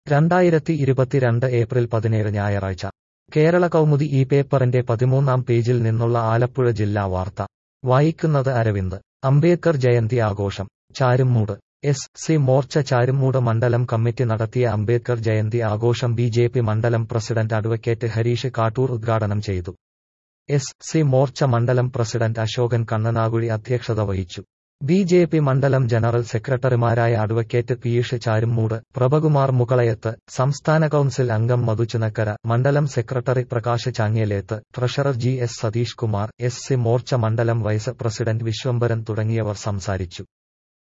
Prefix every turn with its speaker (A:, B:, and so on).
A: രണ്ടായിരത്തി ഇരുപത്തിരണ്ട് ഏപ്രിൽ പതിനേഴ് ഞായറാഴ്ച കേരള കൗമുദി ഈ പേപ്പറിന്റെ പതിമൂന്നാം പേജിൽ നിന്നുള്ള ആലപ്പുഴ ജില്ലാ വാർത്ത വായിക്കുന്നത് അരവിന്ദ് അംബേദ്കർ ജയന്തി ആഘോഷം ചാരുമൂട് എസ് സി മോർച്ച ചാരുമൂട് മണ്ഡലം കമ്മിറ്റി നടത്തിയ അംബേദ്കർ ജയന്തി ആഘോഷം ബി ജെ പി മണ്ഡലം പ്രസിഡന്റ് അഡ്വക്കേറ്റ് ഹരീഷ് കാട്ടൂർ ഉദ്ഘാടനം ചെയ്തു എസ് സി മോർച്ച മണ്ഡലം പ്രസിഡന്റ് അശോകൻ കണ്ണനാകുഴി അധ്യക്ഷത വഹിച്ചു ബി ജെ പി മണ്ഡലം ജനറൽ സെക്രട്ടറിമാരായ അഡ്വക്കേറ്റ് പീയൂഷ് ചാരുമൂട് പ്രഭകുമാർ മുകളയത്ത് സംസ്ഥാന കൌൺസിൽ അംഗം മധുചുനക്കര മണ്ഡലം secretary Prakash Changelethu treasurer G S Satheesh Kumar S C Morcha മണ്ഡലം വൈസ് പ്രസിഡന്റ് വിശ്വംഭരൻ തുടങ്ങിയവർ സംസാരിച്ചു